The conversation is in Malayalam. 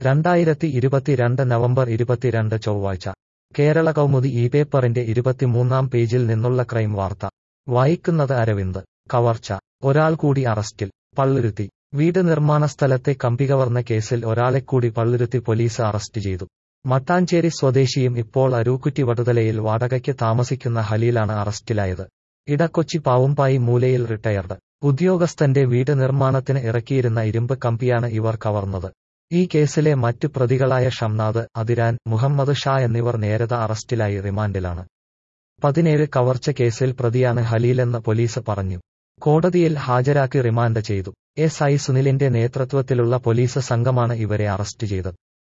രണ്ടായിരത്തി ഇരുപത്തിരണ്ട് നവംബർ ഇരുപത്തിരണ്ട് ചൊവ്വാഴ്ച കേരള കൗമുദി ഈ പേപ്പറിന്റെ ഇരുപത്തിമൂന്നാം പേജിൽ നിന്നുള്ള ക്രൈം വാർത്ത വായിക്കുന്നത് അരവിന്ദ് കവർച്ച ഒരാൾ കൂടി അറസ്റ്റിൽ പള്ളുരുത്തി വീട് നിർമ്മാണ സ്ഥലത്തെ കമ്പികവർന്ന കേസിൽ ഒരാളെക്കൂടി പള്ളുരുത്തി പോലീസ് അറസ്റ്റ് ചെയ്തു മട്ടാഞ്ചേരി സ്വദേശിയും ഇപ്പോൾ അരൂക്കുറ്റി വടുതലയിൽ വാടകയ്ക്ക് താമസിക്കുന്ന ഹലീലാണ് അറസ്റ്റിലായത് ഇടക്കൊച്ചി പാവുംപായി മൂലയിൽ റിട്ടയർഡ് ഉദ്യോഗസ്ഥന്റെ വീട് നിർമ്മാണത്തിന് ഇറക്കിയിരുന്ന ഇരുമ്പ് കമ്പിയാണ് ഇവർ കവർന്നത് ഈ കേസിലെ മറ്റ് പ്രതികളായ ഷംനാദ് അതിരാൻ മുഹമ്മദ് ഷാ എന്നിവർ നേരത്തെ അറസ്റ്റിലായി റിമാൻഡിലാണ് പതിനേഴ് കവർച്ച കേസിൽ പ്രതിയാണ് ഹലീലെന്ന് പോലീസ് പറഞ്ഞു കോടതിയിൽ ഹാജരാക്കി റിമാൻഡ് ചെയ്തു എസ് ഐ സുനിലിന്റെ നേതൃത്വത്തിലുള്ള പോലീസ് സംഘമാണ് ഇവരെ അറസ്റ്റ് ചെയ്തത്